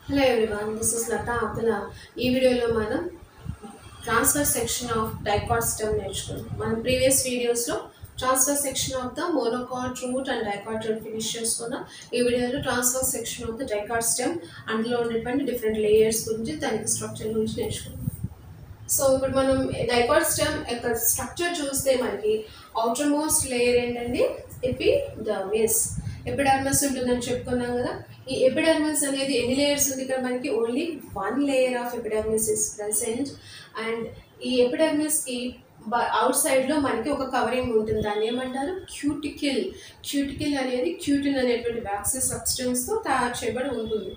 hello everyone this is Lata Abdullah ఈ వీడియోలో మనం transfer section of dicot stem నేర్చుకున్నాం మనం ప్రీవియస్ వీడియోస్లో transverse section of the monocot root and dicot root finish చేసుకున్నాం ఈ వీడియోలో transverse section of the dicot stem అందులో ఉన్నటువంటి డిఫరెంట్ లేయర్స్ గురించి దానికి స్ట్రక్చర్ గురించి నేర్చుకున్నాం సో ఇప్పుడు మనం డైకాట్ స్టెమ్ యొక్క స్ట్రక్చర్ చూస్తే మనకి అవుటర్ మోస్ట్ లేయర్ ఏంటండి ఎపిడర్మిస్ ఎపిడర్మిస్ ఉంటుందని చెప్పుకున్నాం కదా ఈ ఎపిడర్మిస్ అనేది ఎన్ని లేయర్స్ ఉంది ఇక్కడ మనకి only one layer of epidermis is present and ఈ ఎపిడర్మిస్కి అవుట్ సైడ్లో మనకి ఒక కవరింగ్ ఉంటుంది దాన్ని ఏమంటారు క్యూటికిల్ క్యూటికిల్ అనేది క్యూటిన్ అనేటువంటి వ్యాక్సిన్ సబ్స్టెన్స్తో తయారు చేయబడి ఉంటుంది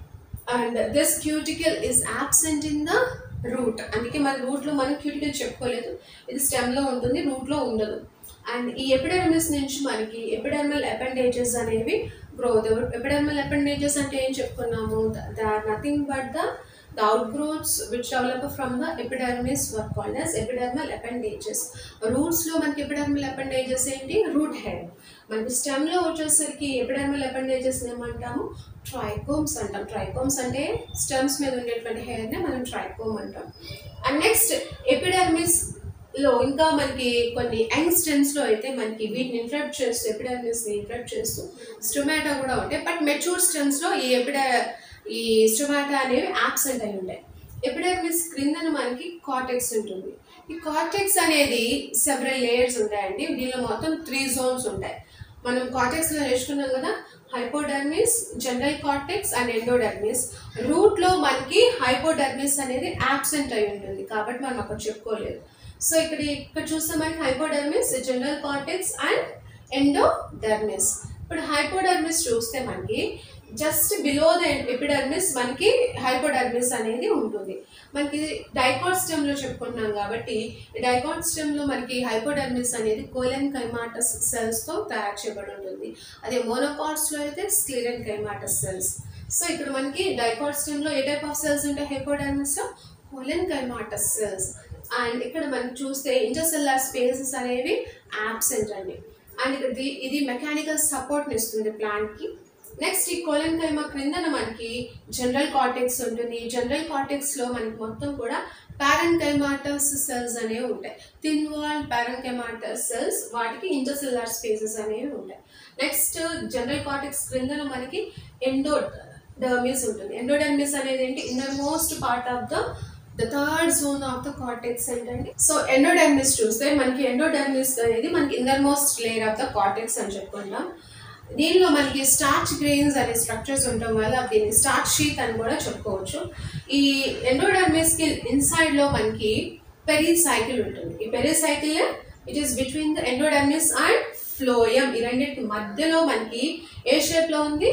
and this cuticle is absent in the root అందుకే మన రూట్లో మనం క్యూటికల్ చెప్పుకోలేదు ఇది స్టెమ్లో ఉంటుంది రూట్లో ఉండదు అండ్ ఈ ఎపిడర్మిస్ నుంచి మనకి ఎపిడర్మల్ అపెండేజెస్ అనేవి గ్రోత్ ఎపిడర్మల్ అపెండేజెస్ అంటే ఏం చెప్పుకున్నాము the are nothing but the the outgrowths which develop from the epidermis were called as epidermal appendages రూట్స్లో మనకి ఎపిడర్మల్ అపెండేజెస్ ఏంటి రూట్ హెడ్ మనకి స్టెమ్లో వచ్చేసరికి ఎపిడర్మల్ అపెండేజెస్ ఏమంటాము ట్రైకోమ్స్ అంటాం ట్రైకోమ్స్ అంటే స్టెమ్స్ మీద ఉండేటువంటి హెయిర్నే మనం ట్రైకోమ్ అంటాం అండ్ నెక్స్ట్ ఎపిడర్మిస్ లో ఇంకా మనకి కొన్ని యంగ్ స్టెమ్స్ లో అయితే మనకి వీటిని ఇంటరప్ట్ చేస్తూ ఎపిడర్మిస్ ని ఇంటరప్ట్ చేస్తూ స్టొమాటో కూడా ఉంటాయి బట్ మెచ్యూర్ స్టెమ్స్ లో ఈ ఎపిడ ఈ స్టొమాటో అనేవి యాబ్సెంట్ అయి ఉంటాయి ఎపిడర్మిస్ క్రిందన మనకి కాటెక్స్ ఉంటుంది ఈ కాటెక్స్ అనేది సెవరల్ లేయర్స్ ఉంటాయండి దీనిలో మొత్తం త్రీ జోన్స్ ఉంటాయి మనం కాటెక్స్ లో నేర్చుకున్నాం కదా hypodermis general cortex and endodermis root లో మనకి హైపోడర్మిస్ అనేది యాబ్సెంట్ అయి ఉంటుంది కాబట్టి మనం అక్కడ చెప్పుకోలేదు సో ఇక్కడ ఇక్కడ చూస్తే మనకి hypodermis general cortex and endodermis ఇప్పుడు హైపోడర్మిస్ చూస్తే మనకి జస్ట్ బిలో ద ఎపిడర్మిస్ మనకి హైపోడర్మిస్ అనేది ఉంటుంది మనకి డైకాట్ స్టెమ్ లో చెప్పుకుంటున్నాం కాబట్టి డైకాట్ స్టెమ్ లో మనకి హైపోడర్మిస్ అనేది కోలెన్ కైమాటస్ సెల్స్ తో తయారు చేయబడి ఉంటుంది అదే మోనోకాట్స్ లో అయితే స్క్లిరన్ కైమాటస్ సెల్స్ సో ఇక్కడ మనకి డైకాట్ స్టెమ్ లో ఏ టైప్ ఆఫ్ సెల్స్ ఉంటాయి హైపోడర్మిస్ లో కోలెన్ కైమాటస్ సెల్స్ అండ్ ఇక్కడ మనం చూస్తే ఇంటర్సెల్లార్ స్పేసెస్ అనేవి యాబ్సెంట్ అండి అండ్ ఇక్కడ ఇది- ఇది మెకానికల్ సపోర్ట్ని ఇస్తుంది ప్లాంట్కి నెక్స్ట్ ఈ కోలన్ కైమా క్రిందన మనకి జనరల్ కార్టెక్స్ ఉంటుంది జనరల్ కార్టెక్స్ లో మనకి మొత్తం కూడా పారెన్ కైమాటస్ సెల్స్ అనేవి ఉంటాయి thin wall parenchymatous cells వాటికి ఇంటర్సెల్లార్ స్పేసెస్ అనేవి ఉంటాయి నెక్స్ట్ జనరల్ కార్టెక్స్ క్రిందన మనకి ఎండో డర్మిస్ ఉంటుంది ఎండోడర్మిస్ అనేది ఏంటి innermost part of the the third zone of the cortex ఏంటండి సో ఎండోడర్మిస్ చూస్తే మనకి ఎండోడర్మిస్ అనేది మనకి innermost layer of the cortex అని చెప్పుకుంటాం దీనిలో మనకి స్టార్చ్ గ్రెయిన్స్ అనే స్ట్రక్చర్స్ ఉండటం వల్ల దీన్ని స్టార్చ్ షీట్ అని కూడా చెప్పుకోవచ్చు ఈ ఎండోడర్మిస్ కి ఇన్సైడ్ లో మనకి పెరీ సైకిల్ ఉంటుంది ఈ pericycle it is between the endodermis and phloem ఈ రెండింటి మధ్యలో మనకి ఏ షేప్ లో ఉంది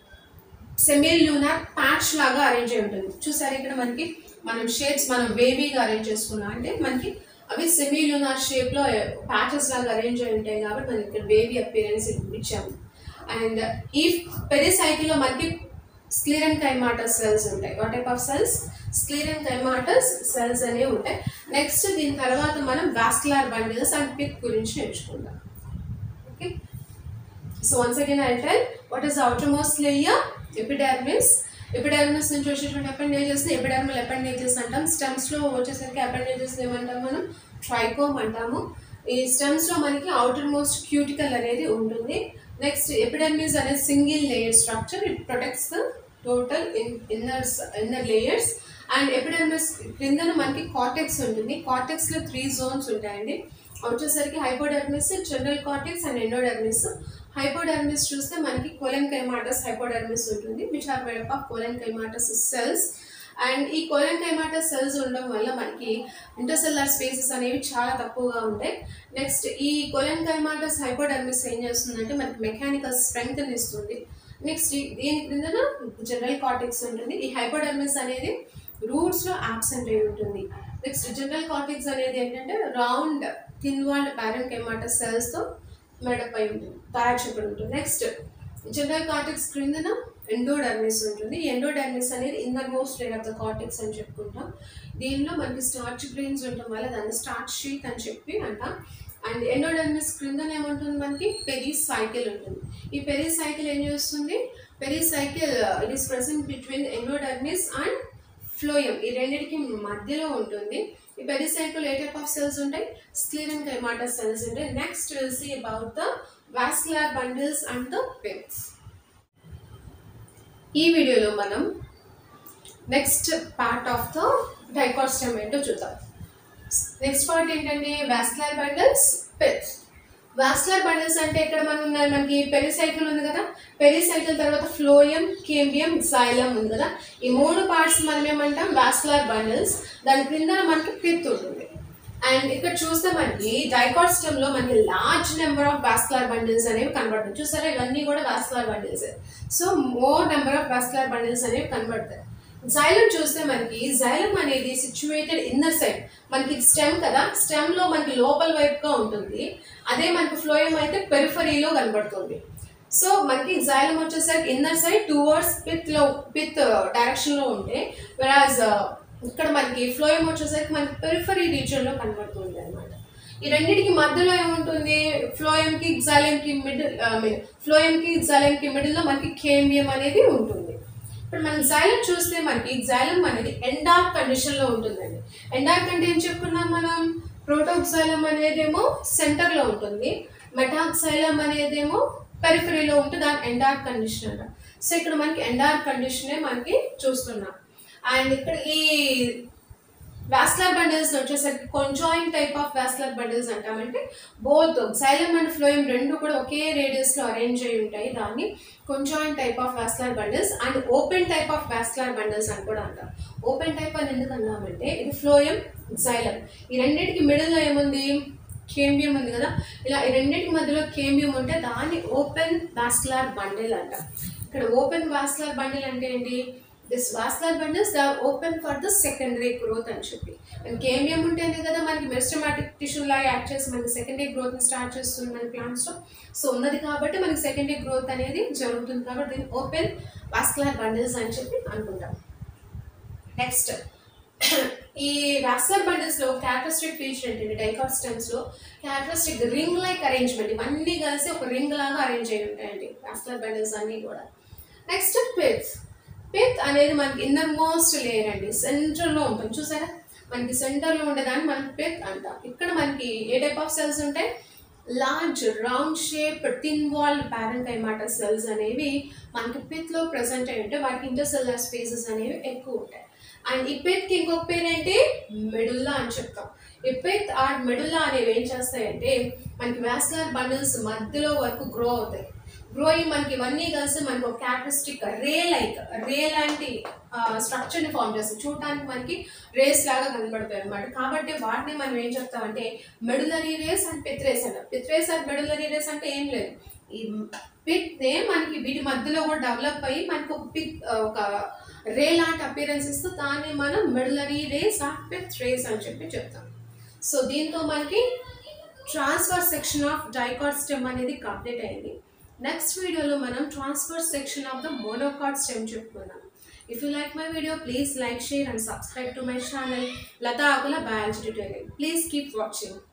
సెమిల్ లూనార్ ప్యాచ్ లాగా అరేంజ్ అయి ఉంటుంది చూసారు ఇక్కడ మనకి మనం షేప్స్ మనం వేవీగా అరేంజ్ చేసుకున్నాం అంటే మనకి అవి సెమీ లూనార్ షేప్ లో ప్యాచెస్ లాగా అరేంజ్ అయి ఉంటాయి కాబట్టి మనకి ఇక్కడ వేవీ అపియరెన్స్ ఇచ్చాము అండ్ ఈ పెరిసైకిల్ లో మనకి స్క్లీరన్ కైమాటస్ సెల్స్ ఉంటాయి what type of cells sclerenchymatous cells అనేవి ఉంటాయి నెక్స్ట్ దీని తర్వాత మనం వాస్కులర్ బండిల్స్ అండ్ పిక్ గురించి నేర్చుకుందాం okay so once again I tell what is outermost layer epidermis epidermis నుంచి వచ్చేటువంటి అపెండేజెస్ ఎపిడర్మల్ అపెండేజెస్ అంటాం స్టెమ్స్ లో వచ్చేసరికి అపెండేజెస్ ఏమంటాం మనం ట్రైకోమ్ అంటాము ఈ స్టెమ్స్ లో మనకి అవుటర్ మోస్ట్ క్యూటికల్ అనేది ఉంటుంది నెక్స్ట్ ఎపిడర్మిస్ అనేది single layer structure it protects the total inners inner layers and epidermis క్రిందన మనకి కార్టెక్స్ ఉంటుంది కార్టెక్స్ లో త్రీ జోన్స్ ఉంటాయండి వచ్చేసరికి hypodermis general cortex and endodermis hypodermis చూస్తే మనకి కోలెన్ కైమాటస్ హైపోడర్మిస్ ఉంటుంది which are made of collenchymatous cells and ఈ కోలెన్ కైమాటస్ సెల్స్ ఉండడం వల్ల మనకి ఇంటర్సెల్లార్ స్పేసెస్ అనేవి చాలా తక్కువగా ఉంటాయి నెక్స్ట్ ఈ కోలెన్ కైమాటస్ హైపోడర్మిస్ ఏం చేస్తుందంటే మనకి మెకానికల్ స్ట్రెంగ్త్ ఇస్తుంది నెక్స్ట్ దీని క్రిందన జనరల్ కార్టెక్స్ ఉంటుంది ఈ హైపోడర్మిస్ అనేది రూట్స్ లో యాబ్సెంట్ అయి ఉంటుంది నెక్స్ట్ జనరల్ కార్టెక్స్ అనేది ఏంటంటే round thin walled parenchymatous cells తో మేడప్ అయి ఉంటుంది తయారు చేయబడి ఉంటుంది నెక్స్ట్ జనరల్ కార్టెక్స్ క్రిందన ఎండోడర్మిస్ ఉంటుంది ఎండోడర్మిస్ అనేది innermost layer of the cortex అని చెప్పుకుంటాం దీనిలో మనకి స్టార్చ్ గ్రెయిన్స్ ఉండటం వల్ల దాన్ని స్టార్చ్ షీట్ అని చెప్పి అంటాం అండ్ ఎండోడర్మిస్ క్రిందన ఏముంటుంది మనకి పెరీ సైకిల్ ఉంటుంది ఈ పెరీ సైకిల్ ఏం చేస్తుంది pericycle it is present between endodermis and phloem ఈ రెండింటికి మధ్యలో ఉంటుంది ఈ పెరిసైకిల్ ఏ టైప్ ఆఫ్ సెల్స్ ఉంటాయి స్క్లీరన్ కైమాటా సెల్స్ ఉంటాయి next will see about the vascular bundles and the piths ఈ వీడియోలో మనం next part of the dicot stem ఏంటో చూద్దాం నెక్స్ట్ పార్ట్ ఏంటంటే vascular bundles piths vascular bundles అంటే ఇక్కడ మనం ఉన్నాయి మనకి పెరిసైకిల్ ఉంది కదా పెరిసైకిల్ తర్వాత ఫ్లోయం కేంబియం జైలం ఉంది కదా ఈ మూడు పార్ట్స్ మనం ఏమంటాం వాస్కులర్ బండిల్స్ దాని క్రింద మనకి పిత్ ఉంటుంది అండ్ ఇక్కడ చూస్తే మనకి డైకాస్టమ్ లో మనకి large number of vascular bundles అనేవి కనబడుతుంది చూసారా ఇవన్నీ కూడా vascular bundles so more number of vascular bundles అనేవి కనబడతాయి జైలం చూస్తే మనకి జైలం అనేది సిచ్యువేటెడ్ ఇన్నర్ సైడ్ మనకి స్టెమ్ కదా స్టెమ్ లో మనకి లోపల వైపుగా ఉంటుంది అదే మనకి ఫ్లోయం అయితే పెరిఫరీలో కనబడుతుంది సో మనకి జైలం వచ్చేసరికి ఇన్నర్ సైడ్ టువర్డ్స్ పిత్ లో పిత్ డైరెక్షన్ లో ఉంటే వెరాజ్ ఇక్కడ మనకి ఫ్లోయం వచ్చేసరికి మనకి పెరిఫరీ రీజియన్ లో కనబడుతుంది అనమాట ఈ రెండింటికి మధ్యలో ఏముంటుంది ఫ్లోయం కి జైలం కి మిడిల్ ఫ్లోయం కి జైలం కి మిడిల్ లో మనకి కేమియం అనేది ఉంటుంది ఇప్పుడు మనం జైలం చూస్తే మనకి జైలం అనేది ఎండార్ కండిషన్ లో ఉంటుందండి ఎండార్ అంటే ఏం చెప్పుకున్నాం మనం ప్రోటోక్సైలం అనేదేమో సెంటర్ లో ఉంటుంది మెటాక్సైలం అనేదేమో పెరిఫరీలో ఉంటుంది దాని ఎండార్ కండిషన్ అంట సో ఇక్కడ మనకి ఎండార్ కండిషనే మనకి చూస్తున్నాం అండ్ ఇక్కడ ఈ వాస్కులర్ బండిల్స్ వచ్చేసరికి conjoint type of vascular bundles అంటామంటే బోత్ సైలం అండ్ ఫ్లోయం రెండు కూడా ఒకే రేడియస్ లో అరేంజ్ అయి ఉంటాయి దాన్ని conjoint type of vascular bundles and open type of vascular bundles అని కూడా అంటాం ఓపెన్ టైప్ అని ఎందుకు అన్నామంటే ఇది ఫ్లోయం జైలం ఈ రెండింటికి మిడిల్ లో ఏముంది కేమియం ఉంది కదా ఇలా ఈ రెండింటి మధ్యలో కేమియం ఉంటే దాన్ని ఓపెన్ వాస్కులర్ బండిల్ అంట ఇక్కడ ఓపెన్ వాస్కులర్ బండిల్ అంటే ఏంటి this vascular bundles they are open for the secondary growth అని చెప్పి మనకి కేమియం ఉంటేనే కదా మనకి మెస్టమాటిక్ టిష్యూ లాగా యాక్ట్ చేసి మనకి సెకండరీ గ్రోత్ స్టార్ట్ చేస్తుంది మన ప్లాంట్స్ లో సో ఉన్నది కాబట్టి మనకి సెకండరీ గ్రోత్ అనేది జరుగుతుంది కాబట్టి దీన్ని ఓపెన్ వాస్కులర్ బండిల్స్ అని చెప్పి అనుకుంటాం నెక్స్ట్ ఈ వాస్కులర్ బండిల్స్ లో క్యారెక్టరిస్టిక్ ఫీచర్ ఏంటంటే డైకాట్ స్టెమ్స్ లో క్యారెక్టరిస్టిక్ రింగ్ లైక్ అరేంజ్మెంట్ ఇవన్నీ కలిసి ఒక రింగ్ లాగా అరేంజ్ అయి ఉంటాయండి వాస్కులర్ బండిల్స్ అన్ని కూడా నెక్స్ట్ పిత్ పిత్ అనేది మనకి ఇన్నర్ మోస్ట్ లేయర్ అండి సెంటర్ లో ఉంటుంది చూసారా మనకి సెంటర్ లో ఉండేదాన్ని మనం పిత్ అంటాం ఇక్కడ మనకి ఏ టైప్ ఆఫ్ సెల్స్ ఉంటాయి large round shape thin wall parenchyma cells అనేవి మనకి పిత్ లో ప్రెసెంట్ అయి ఉంటాయి వాటికి ఇంటర్సెల్యులర్ స్పేసెస్ అనేవి ఎక్కువ ఉంటాయి అండ్ ఈ పిత్ ఇంకొక పేరు ఏంటి మెడుల్లా అని చెప్తాం ఈ పిత్ ఆర్ మెడుల్లా అనేవి ఏం చేస్తాయంటే మనకి వాస్కులర్ బండిల్స్ మధ్యలో వరకు గ్రో అవుతాయి గ్రో అయ్యి మనకి ఇవన్నీ కలిసి మనకి ఒక క్యారెక్టరిస్టిక్ రే లైక్ రే లాంటి స్ట్రక్చర్ ని ఫామ్ చేస్తాయి చూడటానికి మనకి రేస్ లాగా కనబడతాయి అనమాట కాబట్టి వాటిని మనం ఏం చెప్తామంటే medullary rays and pith rays అంట pith rays and medullary rays అంటే ఏం లేదు ఈ పిత్ నే మనకి వీటి మధ్యలో కూడా డెవలప్ అయ్యి మనకి ఒక పిత్ ఒక రే లాంటి అపియరెన్స్ ఇస్తూ దాన్ని మనం medullary rays or pith rays అని చెప్పి చెప్తాం సో దీంతో మనకి transfer section of dicot stem అనేది కంప్లీట్ అయింది నెక్స్ట్ వీడియోలో మనం transfer section of the monocot stem చెప్పుకుందాం if you like my video please like share and subscribe to my channel Lata Akula biology tutorial please keep watching